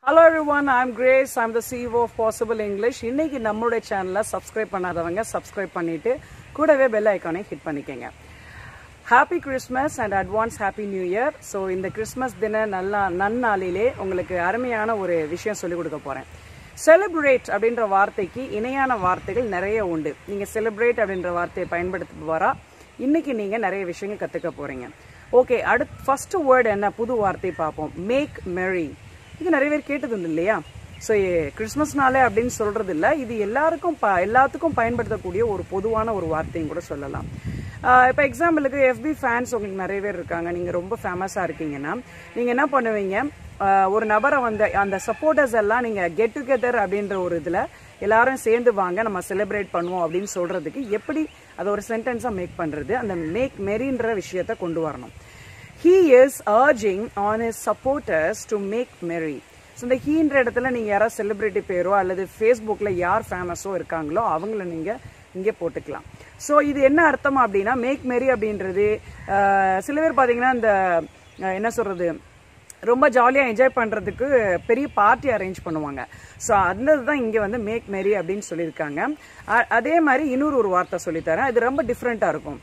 Hello everyone I'm Grace I'm the CEO of possible English இன்னைக்கு நம்மளுடைய சேனலை subscribe பண்ணாதவங்க சப்ஸ்கிரைப் பண்ணிட்டு கூடவே பெல் ஐக்கானை ஹிட் பண்ணிக்கங்க happy Christmas and advance happy new year so இந்த கிறிஸ்மஸ் தின நல்லா நன்னாளிலே உங்களுக்கு அருமையான ஒரு விஷயம் சொல்லிக் கொடுக்க போகிறேன் செலிப்ரேட் அப்படின்ற வார்த்தைக்கு இணையான வார்த்தைகள் நிறைய உண்டு நீங்கள் செலிப்ரேட் அப்படின்ற வார்த்தையை பயன்படுத்தி வரா இன்னைக்கு நீங்கள் நிறைய விஷயங்கள் கற்றுக்க போகிறீங்க ஓகே அடுத்து ஃபர்ஸ்ட் வேர்டு என்ன புது வார்த்தை பார்ப்போம் மேக் மெரி இது நிறைய பேர் கேட்டது உண்டு இல்லையா ஸோ கிறிஸ்மஸ்னாலே அப்படின்னு சொல்றது இல்ல இது எல்லாருக்கும் ப எல்லாத்துக்கும் பயன்படுத்தக்கூடிய ஒரு பொதுவான ஒரு வார்த்தையும் கூட சொல்லலாம் இப்போ எக்ஸாம்பிளுக்கு எஃபி ஃபேன்ஸ் உங்களுக்கு நிறைய பேர் இருக்காங்க நீங்கள் ரொம்ப ஃபேமஸாக இருக்கீங்கன்னா நீங்கள் என்ன பண்ணுவீங்க ஆஹ் ஒரு நபரை வந்து அந்த சப்போர்ட்டர்ஸ் எல்லாம் நீங்கள் கெட் டுகெதர் அப்படின்ற ஒரு இதில் எல்லாரும் சேர்ந்து வாங்க நம்ம செலிப்ரேட் பண்ணுவோம் அப்படின்னு சொல்றதுக்கு எப்படி அதை ஒரு சென்டென்ஸாக மேக் பண்ணுறது அந்த மேக் மெரின்ற விஷயத்த கொண்டு வரணும் he is urging on his supporters to make merry so இந்த ஹீன்ற இடத்துல நீங்கள் யாராவது செலிபிரிட்டி பேரோ அல்லது ஃபேஸ்புக்கில் யார் ஃபேமஸோ இருக்காங்களோ அவங்கள நீங்கள் இங்கே போட்டுக்கலாம் ஸோ இது என்ன அர்த்தம் அப்படின்னா மேக் மெரி அப்படின்றது ஆஹ், சில பேர் பார்த்தீங்கன்னா இந்த ஆஹ், என்ன சொல்கிறது ரொம்ப ஜாலியாக என்ஜாய் பண்ணுறதுக்கு பெரிய பார்ட்டி அரேஞ்ச் பண்ணுவாங்க ஸோ அந்த தான் இங்கே வந்து மேக் மெரி அப்படின்னு சொல்லியிருக்காங்க அ- அதே மாதிரி இன்னொரு ஒரு வார்த்தை சொல்லித்தரேன் இது ரொம்ப டிஃப்ரெண்ட்டாக இருக்கும்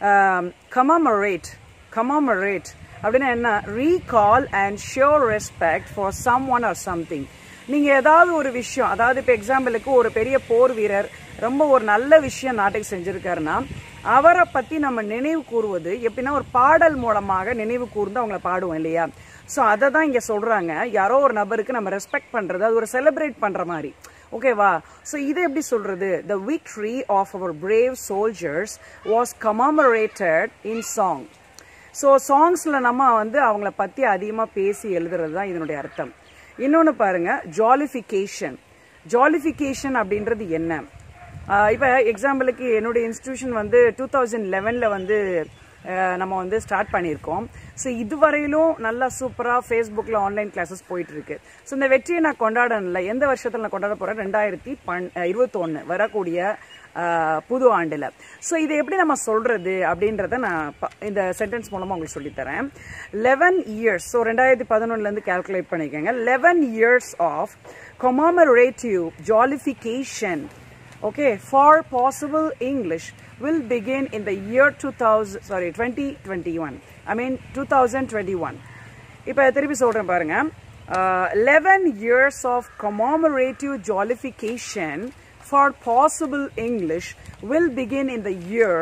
கமாமரேட் கமாமரேட் அப்படின்னா என்ன recall and sure respect for someone or something நீங்கள் ஏதாவது ஒரு விஷயம் அதாவது இப்போ எக்ஸாம்பிளுக்கு ஒரு பெரிய போர் வீரர் ரொம்ப ஒரு நல்ல விஷயம் நாட்டுக்கு செஞ்சுருக்காருன்னா அவரை பற்றி நம்ம நினைவு கூறுவது எப்படின்னா ஒரு பாடல் மூலமாக நினைவு கூர்ந்து அவங்கள பாடுவோம் இல்லையா ஸோ அதை தான் இங்கே சொல்கிறாங்க யாரோ ஒரு நபருக்கு நம்ம ரெஸ்பெக்ட் பண்ணுறது அது ஒரு செலிப்ரேட் பண்ணுற மாதிரி ஓகேவா ஸோ இது எப்படி சொல்கிறது the victory of our brave soldiers was commemorated in song so சாங்ஸில் நம்ம வந்து அவங்கள பற்றி அதிகமாக பேசி எழுதுறது தான் இதனுடைய அர்த்தம் இன்னொன்று பாருங்க ஜாலிஃபிகேஷன் ஜாலிஃபிகேஷன் அப்படின்றது என்ன இப்போ எக்ஸாம்பிளுக்கு என்னுடைய இன்ஸ்டிடியூஷன் வந்து டூ தௌசண்ட் லெவனில் வந்து அஹ், நம்ம வந்து ஸ்டார்ட் பண்ணியிருக்கோம் ஸோ இதுவரையிலும் நல்லா சூப்பராக ஃபேஸ்புக்கில் ஆன்லைன் கிளாஸஸ் போயிட்டு இருக்கு ஸோ இந்த வெற்றியை நான் கொண்டாடல எந்த வருஷத்தில் நான் கொண்டாட போகிறேன் ரெண்டாயிரத்தி பன் இருபத்தொன்று வரக்கூடிய ஆஹ் புது ஆண்டில் ஸோ இதை எப்படி நம்ம சொல்றது அப்படின்றத நான் ப- இந்த சென்டென்ஸ் மூலமாக உங்களுக்கு சொல்லித்தரேன் லெவன் இயர்ஸ் ஸோ ரெண்டாயிரத்தி பதினொன்னுலேருந்து கால்குலேட் பண்ணிக்கோங்க eleven years of commemorative jollification okay for possible english will begin in the year 2000 sorry 2021 i mean 2021 இப்போ திருப்பி சொல்றேன் பாருங்க eleven years of commemorative jollification for possible english will begin in the year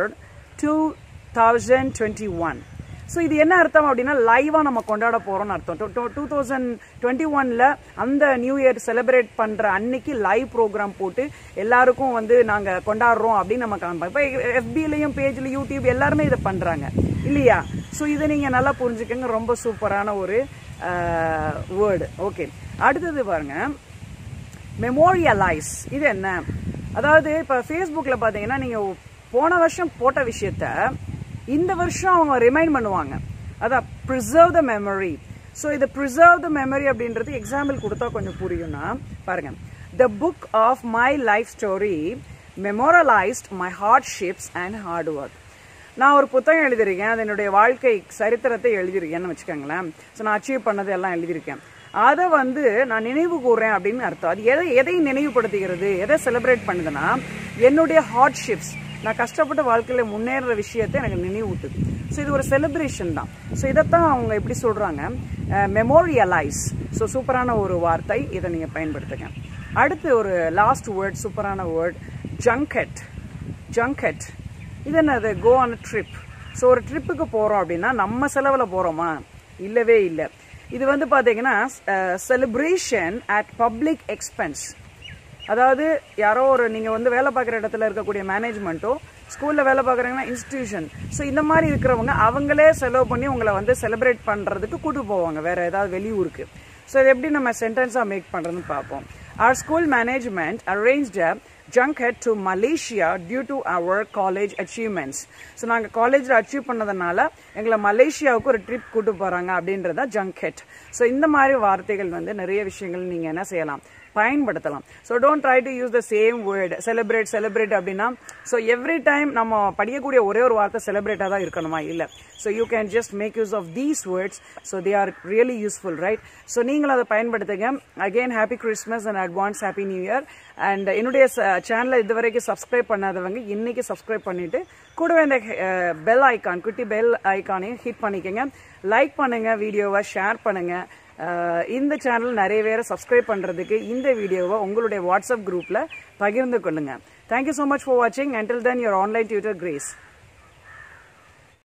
2021 so இது என்ன அர்த்தம் அப்படின்னா லைவாக நம்ம கொண்டாட போகிறோம்னு அர்த்தம் டூ தௌசண்ட் டுவெண்ட்டி ஒனில் அந்த நியூ இயர் செலிப்ரேட் பண்ணுற அன்னைக்கு லைவ் ப்ரோக்ராம் போட்டு எல்லாருக்கும் வந்து நாங்கள் கொண்டாடுறோம் அப்படின்னு நம்ம காண்போம் இப்போ எஃபிலையும் பேஜில் யூடியூப் எல்லாருமே இதை பண்ணுறாங்க இல்லையா ஸோ இதை நீங்கள் நல்லா புரிஞ்சுக்கங்க ரொம்ப சூப்பரான ஒரு வேர்டு ஓகே அடுத்தது பாருங்க மெமோரியலைஸ் இது என்ன அதாவது இப்போ ஃபேஸ்புக்கில் பார்த்தீங்கன்னா நீங்கள் போன வருஷம் போட்ட விஷயத்த இந்த வருஷம் அவங்க ரிமைண்ட் பண்ணுவாங்க அதான் ப்ரிசர்வ் த மெமரி ஸோ இது ப்ரிசர்வ் த மெமரி அப்படின்றது எக்ஸாம்பிள் கொடுத்தா கொஞ்சம் புரியும்னா பாருங்க the book of my life story memorialised my hardships and hard work நான் ஒரு புத்தகம் எழுதியிருக்கேன் அது என்னுடைய வாழ்க்கை சரித்திரத்தை எழுதியிருக்கேன்னு வச்சுக்கோங்களேன் ஸோ நான் அச்சீவ் பண்ணது எல்லாம் எழுதியிருக்கேன் அதை வந்து நான் நினைவு கூறுறேன் அப்படின்னு அர்த்தம் அது எதை எதை நினைவுபடுத்துகிறது எதை செலிப்ரேட் பண்ணுதுன்னா என்னுடைய ஹார்ட்ஷிப்ஸ் நான் கஷ்டப்பட்ட வாழ்க்கையில் முன்னேற விஷயத்தை எனக்கு நினைவூட்டுது ஸோ இது ஒரு செலிப்ரேஷன் தான் ஸோ இதைத்தான் அவங்க எப்படி சொல்கிறாங்க மெமோரியலைஸ் ஸோ சூப்பரான ஒரு வார்த்தை இதை நீங்கள் பயன்படுத்துங்க அடுத்து ஒரு லாஸ்ட் வேர்ட் சூப்பரான வேர்ட் ஜங்கெட் ஜங்கெட் இது என்னது கோ ஆன் ட்ரிப் ஸோ ஒரு ட்ரிப்புக்கு போகிறோம் அப்படின்னா நம்ம செலவில் போகிறோமா இல்லவே இல்லை இது வந்து பார்த்தீங்கன்னா செலிப்ரேஷன் அட் பப்ளிக் எக்ஸ்பென்ஸ் அதாவது யாரோ ஒரு நீங்கள் வந்து வேலை பார்க்குற இடத்துல இருக்கக்கூடிய மேனேஜ்மெண்ட்டோ ஸ்கூலில் வேலை பார்க்குறீங்கன்னா இன்ஸ்டிடியூஷன் ஸோ இந்த மாதிரி இருக்கிறவங்க அவங்களே செலவு பண்ணி உங்களை வந்து செலிப்ரேட் பண்ணுறதுக்கு கூட்டு போவாங்க வேற ஏதாவது வெளியூருக்கு ஸோ இது எப்படி நம்ம சென்டென்ஸாக மேக் பண்ணுறதுன்னு பார்ப்போம் our school management arranged a junk head to Malaysia due to our college achievements. So நாங்கள் காலேஜில் அச்சீவ் பண்ணதுனால எங்களை மலேசியாவுக்கு ஒரு ட்ரிப் கூட்டு போகிறாங்க அப்படின்றத ஜங்க் ஹெட் ஸோ இந்த மாதிரி வார்த்தைகள் வந்து நிறைய விஷயங்கள் நீங்கள் என்ன செய்யலாம் பயன்படுத்தலாம் so don't try to use the same word celebrate celebrate அப்படின்னா ஸோ எவ்ரி டைம் நம்ம படிக்கக்கூடிய ஒரே ஒரு வார்த்தை செலிப்ரேட்டாக தான் இருக்கணுமா இல்லை so you can just make use of these words so they are really useful right so நீங்களும் அதை பயன்படுத்துங்க again happy Christmas and advance happy new year and என்னுடைய சேனலை இது வரைக்கும் சப்ஸ்கிரைப் பண்ணாதவங்க இன்னைக்கு சப்ஸ்கிரைப் பண்ணிட்டு கூடவே இந்த பெல் ஐக்கான் குட்டி பெல் ஐக்கானையும் ஹிட் பண்ணிக்கோங்க லைக் பண்ணுங்க வீடியோவை ஷேர் பண்ணுங்க அஹ் இந்த சேனல் நிறைய பேரை சப்ஸ்கிரைப் பண்ணுறதுக்கு இந்த வீடியோவை உங்களுடைய வாட்ஸ்அப் குரூப்பில் பகிர்ந்து கொள்ளுங்க தேங்க்யூ ஸோ மச் ஃபார் வாட்சிங் until then your online tutor grace